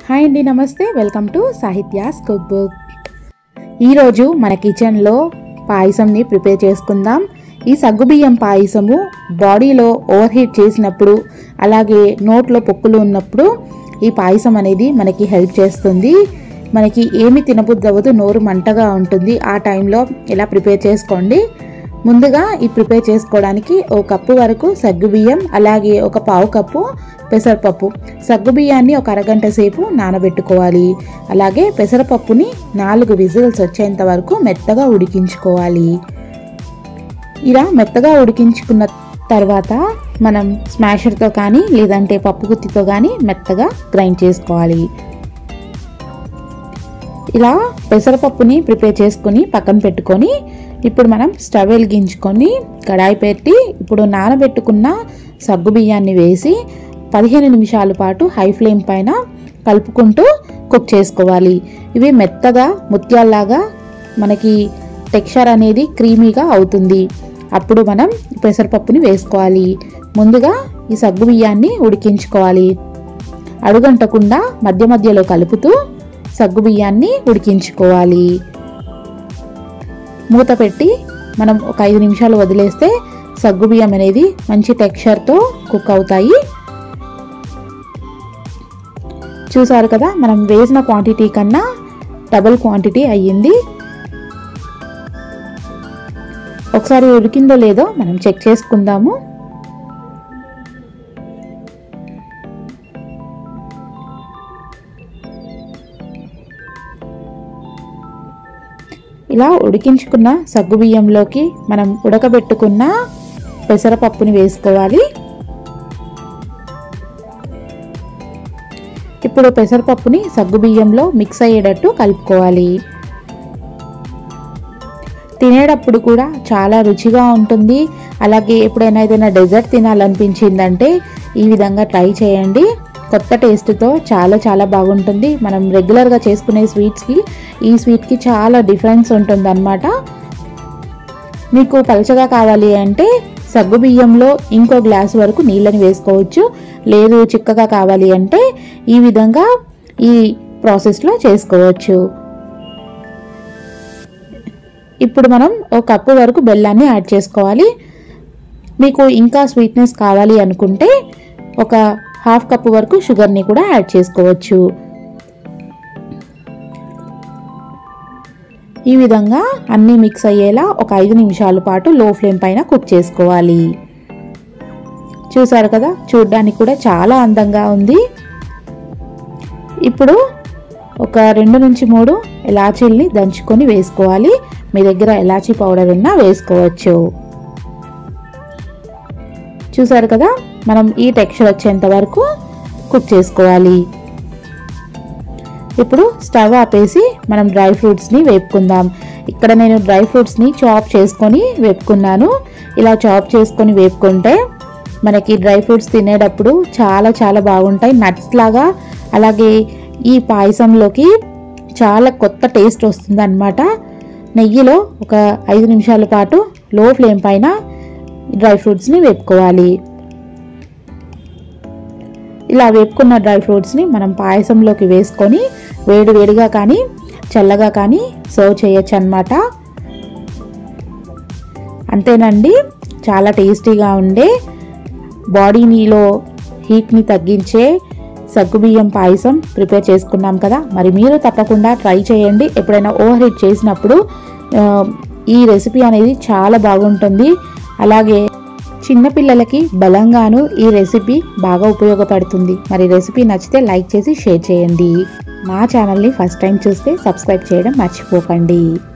hi అండి నమస్తే welcome to Sahithya's cook book ఈరోజు మన కిచెన్లో పాయసంని ప్రిపేర్ చేసుకుందాం ఈ సగ్గుబియ్యం పాయసము బాడీలో ఓవర్ హీట్ చేసినప్పుడు అలాగే నోట్లో పొక్కులు ఉన్నప్పుడు ఈ పాయసం అనేది మనకి హెల్ప్ చేస్తుంది మనకి ఏమి తినబుద్ధి అవ్వదు నోరు మంటగా ఉంటుంది ఆ టైంలో ఇలా ప్రిపేర్ చేసుకోండి ముందుగా ఈ ప్రిపేర్ చేసుకోవడానికి ఒక కప్పు వరకు సగ్గుబియ్యం అలాగే ఒక పావు కప్పు పెసరపప్పు సగ్గుబియ్యాన్ని ఒక అరగంట సేపు నానబెట్టుకోవాలి అలాగే పెసరపప్పుని నాలుగు విజిల్స్ వచ్చేంత వరకు మెత్తగా ఉడికించుకోవాలి ఇలా మెత్తగా ఉడికించుకున్న తర్వాత మనం స్మాషర్తో కానీ లేదంటే పప్పు గుత్తితో కానీ మెత్తగా గ్రైండ్ చేసుకోవాలి ఇలా పెసరపప్పుని ప్రిపేర్ చేసుకొని పక్కన పెట్టుకొని ఇప్పుడు మనం స్టవ్ వెలిగించుకొని కడాయి పెట్టి ఇప్పుడు నానబెట్టుకున్న సగ్గు బియ్యాన్ని వేసి పదిహేను నిమిషాల పాటు హై ఫ్లేమ్ పైన కలుపుకుంటూ కుక్ చేసుకోవాలి ఇవి మెత్తగా ముత్యాల్లాగా మనకి టెక్స్చర్ అనేది క్రీమీగా అవుతుంది అప్పుడు మనం పెసరపప్పుని వేసుకోవాలి ముందుగా ఈ సగ్గు బియ్యాన్ని ఉడికించుకోవాలి అడుగంటకుండా మధ్య మధ్యలో కలుపుతూ సగ్గు బియ్యాన్ని ఉడికించుకోవాలి మూత పెట్టి మనం ఒక ఐదు నిమిషాలు వదిలేస్తే సగ్గు బియ్యం అనేది మంచి టెక్స్చర్తో కుక్ అవుతాయి చూసారు కదా మనం వేసిన క్వాంటిటీ కన్నా డబుల్ క్వాంటిటీ అయ్యింది ఒకసారి ఉడికిందో లేదో మనం చెక్ చేసుకుందాము ఇలా ఉడికించుకున్న సగ్గుబియ్యంలోకి మనం ఉడకబెట్టుకున్న పెసరపప్పుని వేసుకోవాలి ఇప్పుడు పెసరపప్పుని సగ్గుబియ్యంలో మిక్స్ అయ్యేటట్టు కలుపుకోవాలి తినేటప్పుడు కూడా చాలా రుచిగా ఉంటుంది అలాగే ఎప్పుడైనా ఏదైనా డెజర్ట్ తినాలనిపించిందంటే ఈ విధంగా ట్రై చేయండి కొత్త టేస్ట్తో చాలా చాలా బాగుంటుంది మనం రెగ్యులర్గా చేసుకునే స్వీట్స్కి ఈ స్వీట్కి చాలా డిఫరెన్స్ ఉంటుందన్నమాట మీకు పలచగా కావాలి అంటే సగ్గు బియ్యంలో ఇంకో గ్లాస్ వరకు నీళ్ళని వేసుకోవచ్చు లేదు చిక్కగా కావాలి అంటే ఈ విధంగా ఈ ప్రాసెస్లో చేసుకోవచ్చు ఇప్పుడు మనం ఒక కప్పు వరకు బెల్లాన్ని యాడ్ చేసుకోవాలి మీకు ఇంకా స్వీట్నెస్ కావాలి అనుకుంటే ఒక హాఫ్ కప్పు వరకు షుగర్ని కూడా యాడ్ చేసుకోవచ్చు ఈ విధంగా అన్నీ మిక్స్ అయ్యేలా ఒక ఐదు నిమిషాల పాటు లో ఫ్లేమ్ పైన కుక్ చేసుకోవాలి చూసారు కదా చూడ్డానికి కూడా చాలా అందంగా ఉంది ఇప్పుడు ఒక రెండు నుంచి మూడు ఎలాచీల్ని దంచుకొని వేసుకోవాలి మీ దగ్గర ఎలాచీ పౌడర్ ఉన్నా వేసుకోవచ్చు చూసారు కదా మనం ఈ టెక్స్చర్ వచ్చేంత వరకు కుక్ చేసుకోవాలి ఇప్పుడు స్టవ్ ఆపేసి మనం డ్రై ఫ్రూట్స్ని వేపుకుందాం ఇక్కడ నేను డ్రై ఫ్రూట్స్ని చాప్ చేసుకొని వేపుకున్నాను ఇలా చాప్ చేసుకొని వేపుకుంటే మనకి డ్రై ఫ్రూట్స్ తినేటప్పుడు చాలా చాలా బాగుంటాయి నట్స్ లాగా అలాగే ఈ పాయసంలోకి చాలా కొత్త టేస్ట్ వస్తుంది అనమాట నెయ్యిలో ఒక ఐదు నిమిషాల పాటు లో ఫ్లేమ్ పైన డ్రై ఫ్రూట్స్ని వేపుకోవాలి ఇలా వేపుకున్న డ్రై ఫ్రూట్స్ని మనం పాయసంలోకి వేసుకొని వేడి వేడిగా కానీ చల్లగా కానీ సర్వ్ చేయొచ్చు అనమాట అంతేనండి చాలా టేస్టీగా ఉండే బాడీనిలో హీట్ని తగ్గించే సగ్గుబియ్యం పాయసం ప్రిపేర్ చేసుకున్నాం కదా మరి మీరు తప్పకుండా ట్రై చేయండి ఎప్పుడైనా ఓవర్ హీట్ చేసినప్పుడు ఆ, ఈ రెసిపీ అనేది చాలా బాగుంటుంది అలాగే చిన్నపిల్లలకి బలంగాను ఈ రెసిపీ బాగా ఉపయోగపడుతుంది మరి రెసిపీ నచ్చితే లైక్ చేసి షేర్ చేయండి మా ఛానల్ని ఫస్ట్ టైం చూస్తే సబ్స్క్రైబ్ చేయడం మర్చిపోకండి